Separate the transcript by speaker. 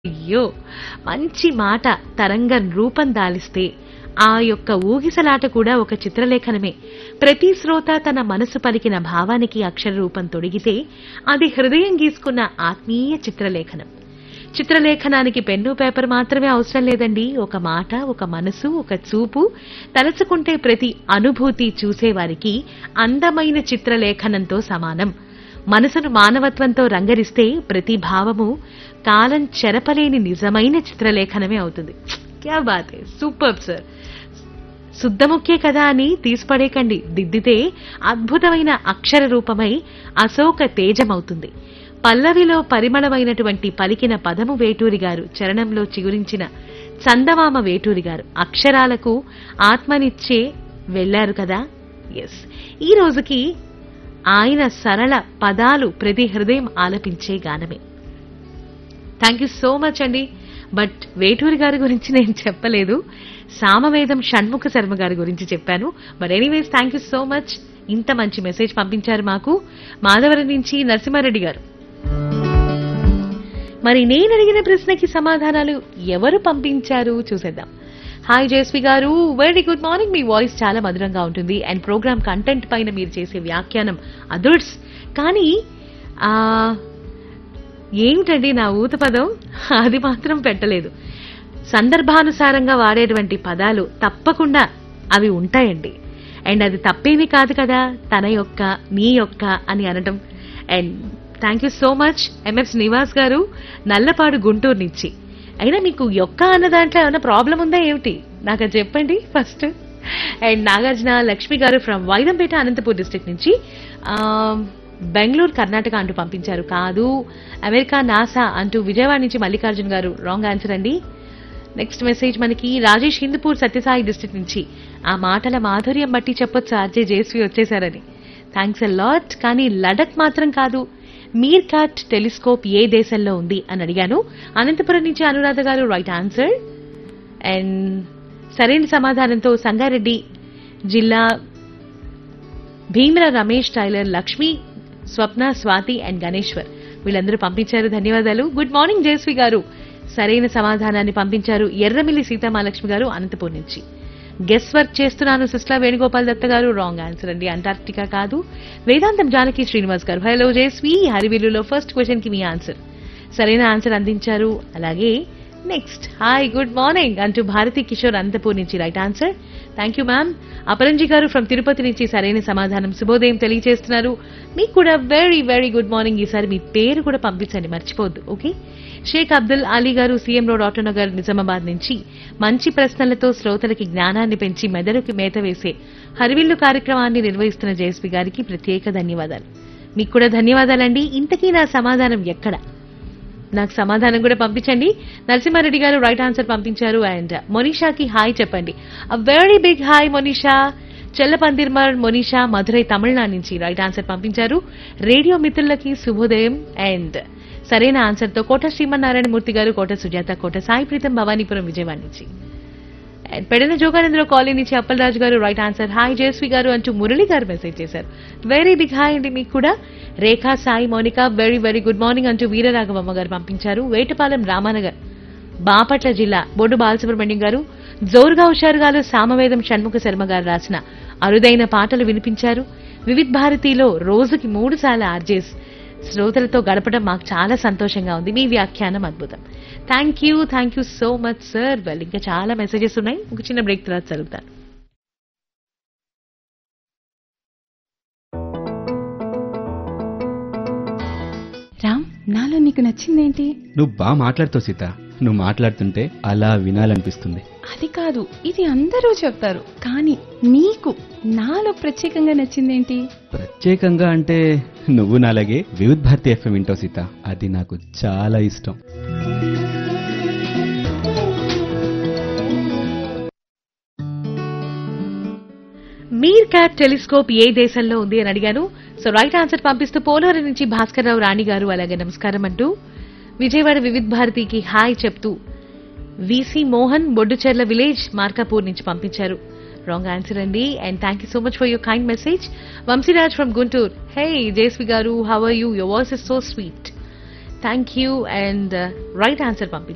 Speaker 1: అయ్యో మంచి మాట తరంగం రూపం దాలిస్తే ఆ యొక్క ఊగిసలాట కూడా ఒక చిత్రలేఖనమే ప్రతి శ్రోత తన మనసు పలికిన భావానికి అక్షర రూపం తొడిగితే అది హృదయం గీసుకున్న ఆత్మీయ చిత్రలేఖనం చిత్రలేఖనానికి పెన్ను పేపర్ మాత్రమే అవసరం లేదండి ఒక మాట ఒక మనసు ఒక చూపు తలుచుకుంటే ప్రతి అనుభూతి చూసేవారికి అందమైన చిత్రలేఖనంతో సమానం మనసును మానవత్వంతో రంగరిస్తే ప్రతి భావము కాలం చెరపలేని నిజమైన చిత్రలేఖనమే అవుతుంది క్యా బాత్ సూపర్ సార్ శుద్ధముఖ్యే కదా అని తీసిపడేకండి దిద్దితే అద్భుతమైన అక్షర రూపమై అశోక తేజమవుతుంది పల్లవిలో పరిమళమైనటువంటి పలికిన పదము వేటూరి గారు చరణంలో చిగురించిన చందమామ వేటూరి గారు అక్షరాలకు ఆత్మనిచ్చే వెళ్లారు కదా ఎస్ ఈ రోజుకి ఆయన సరళ పదాలు ప్రతి హృదయం ఆలపించే గానమే థ్యాంక్ యూ సో మచ్ అండి బట్ వేటూరి గారి గురించి నేను చెప్పలేదు సామవేదం షణ్ముఖ శర్మ గారి గురించి చెప్పాను but anyways thank you so much ఇంత మంచి మెసేజ్ పంపించారు మాకు మాధవరం నుంచి నరసింహారెడ్డి గారు మరి నేను అడిగిన ప్రశ్నకి సమాధానాలు ఎవరు పంపించారు చూసేద్దాం హాయ్ జయస్వి గారు వెరీ గుడ్ మార్నింగ్ మీ వాయిస్ చాలా మధురంగా ఉంటుంది అండ్ ప్రోగ్రామ్ కంటెంట్ పైన మీరు చేసే వ్యాఖ్యానం అదర్స్ కానీ ఆ ఏమిటండి నా ఊత పదం అది మాత్రం పెట్టలేదు సందర్భానుసారంగా వాడేటువంటి పదాలు తప్పకుండా అవి ఉంటాయండి అండ్ అది తప్పేమీ కాదు కదా తన యొక్క నీ యొక్క అని అనడం and thank you so much MF Srinivas గారు నల్లపాడు గుంటూరు నుంచి అయినా మీకు యొక్క అన్న దాంట్లో ఏమైనా ప్రాబ్లం ఉందా ఏమిటి నాకు అది చెప్పండి ఫస్ట్ అండ్ నాగార్జున లక్ష్మి గారు ఫ్రమ్ వైరంపేట అనంతపూర్ డిస్ట్రిక్ట్ నుంచి ఆ, బెంగళూరు కర్ణాటక అంటూ పంపించారు కాదు అమెరికా నాసా అంటూ విజయవాడ నుంచి మల్లికార్జున్ గారు రాంగ్ ఆన్సర్ అండి నెక్స్ట్ మెసేజ్ మనకి రాజేష్ హిందూపూర్ సత్యసాయి డిస్ట్రిక్ట్ నుంచి ఆ మాటల మాధుర్యం బట్టి చెప్పొచ్చు ఆర్జే జేస్వి వచ్చేసారని థ్యాంక్స్ అ లాట్ కానీ లడక్ మాత్రం కాదు మీర్ కాట్ టెలిస్కోప్ ఏ దేశంలో ఉంది అని అడిగాను అనంతపురం నుంచి అనురాధ గారు రైట్ ఆన్సర్ అండ్ సరైన సమాధానంతో సంగారెడ్డి జిల్లా భీమల రమేష్ టైలర్ లక్ష్మి స్వప్న స్వాతి అండ్ గణేశ్వర్ వీళ్ళందరూ పంపించారు ధన్యవాదాలు గుడ్ మార్నింగ్ జయశ్రీ గారు సరైన సమాధానాన్ని పంపించారు ఎర్రమిల్లి సీతామహాలక్ష్మి గారు అనంతపూర్ నుంచి గెస్ వర్క్ చేస్తున్నాను సిస్లా వేణుగోపాల్ దత్త గారు రాంగ్ ఆన్సర్ అండి అంటార్క్టికా కాదు వేదాంతం జానకి శ్రీనివాస్ గారు హలో జయశ్రీ హరివిల్లులో ఫస్ట్ క్వశ్చన్ కి మీ ఆన్సర్ సరైన ఆన్సర్ అందించారు అలాగే నెక్స్ట్ హాయ్ గుడ్ మార్నింగ్ అంటూ భారతి కిషోర్ అనంతపూర్ నుంచి right answer thank you ma'am Aparanji గారు ఫ్రమ్ తిరుపతి నుంచి సరైన సమాధానం శుభోదయం తెలియజేస్తున్నారు మీకు కూడా వెరీ వెరీ గుడ్ మార్నింగ్ ఈసారి మీ పేరు కూడా పంపించండి మర్చిపోవద్దు ఓకే షేక్ అబ్దుల్ అలీ గారు సీఎం రోడ్ ఆటోనగర్ నిజామాబాద్ నుంచి మంచి ప్రశ్నలతో శ్రోతలకి జ్ఞానాన్ని పెంచి మెదడుకి మేత వేసే హరివిల్లు కార్యక్రమాన్ని నిర్వహిస్తున్న జయశ్రీ గారికి ప్రత్యేక ధన్యవాదాలు మీకు కూడా ధన్యవాదాలండి ఇంతకీ నా సమాధానం ఎక్కడ నాకు సమాధానం కూడా పంపించండి నరసింహారెడ్డి గారు రైట్ ఆన్సర్ పంపించారు అండ్ మొనిషాకి హాయ్ చెప్పండి a very big hi Monisha చెల్లపందిర్మర్ మొనిషా మధురై తమిళనాడు నుంచి రైట్ ఆన్సర్ పంపించారు రేడియో మిత్రులకి శుభోదయం అండ్ సరైన ఆన్సర్ తో కోట శ్రీమన్నారాయణ మూర్తి గారు కోట సుజాత కోట సాయి ప్రీతం భవానీపురం విజయవాడ నుంచి అండ్ పెడన జోగానందరావు కాలనీ నుంచి అప్పలరాజు గారు రైట్ ఆన్సర్ హాయ్ జయశ్రీ గారు అంటూ మురళి గారు మెసేజ్ చేశారు వెరీ బిగ్ హాయ్ అండి మీకు కూడా Rekha Sai Mounika very very good morning అంటూ వీరరాఘవమ్మ గారు పంపించారు వేటపాలెం రామానగర్ బాపట్ల జిల్లా బొడ్డు బాలసుబ్రహ్మణ్యం గారు జోరుగా హుషారుగాలు సామవేదం షణ్ముఖ శర్మ గారు రాసిన అరుదైన పాటలు వినిపించారు వివిధ్ భారతిలో రోజుకి మూడు సార్లు ఆర్జేస్ శ్రోతలతో గడపడం మాకు చాలా సంతోషంగా ఉంది మీ వ్యాఖ్యానం అద్భుతం thank you thank you so much sir well ఇంకా చాలా మెసేజెస్ ఉన్నాయి ఒక చిన్న బ్రేక్ తర్వాత చదువుతాను
Speaker 2: రామ్ నాలో నీకు నచ్చిందేంటి
Speaker 3: నువ్వు బాగా మాట్లాడుతావు సీత నువ్వు మాట్లాడుతుంటే అలా వినాలనిపిస్తుంది
Speaker 2: అది కాదు ఇది అందరూ చెప్తారు కానీ నీకు నాలో ప్రత్యేకంగా నచ్చిందేంటి
Speaker 3: ప్రత్యేకంగా అంటే నువ్వు నాలాగే వివిధ్ భారతి ఎఫ్ఎం వింటావు సీత అది నాకు చాలా ఇష్టం
Speaker 1: మీర్ క్యాట్ టెలిస్కోప్ ఏ దేశంలో ఉంది అని అడిగాను సో రైట్ ఆన్సర్ పంపిస్తూ పోలవరం నుంచి భాస్కర్ రావు రాణి గారు అలాగే నమస్కారం అంటూ విజయవాడ వివిధ్ భారతికి హాయ్ చెప్తూ విసి మోహన్ బొడ్డుచెర్ల విలేజ్ మార్కాపూర్ నుంచి పంపించారు రాంగ్ ఆన్సర్ అండి and thank you so much for your kind message Vamsiraj from Guntur hey Jesvi గారు how are you your voice is so sweet thank you and right answer పంపించారు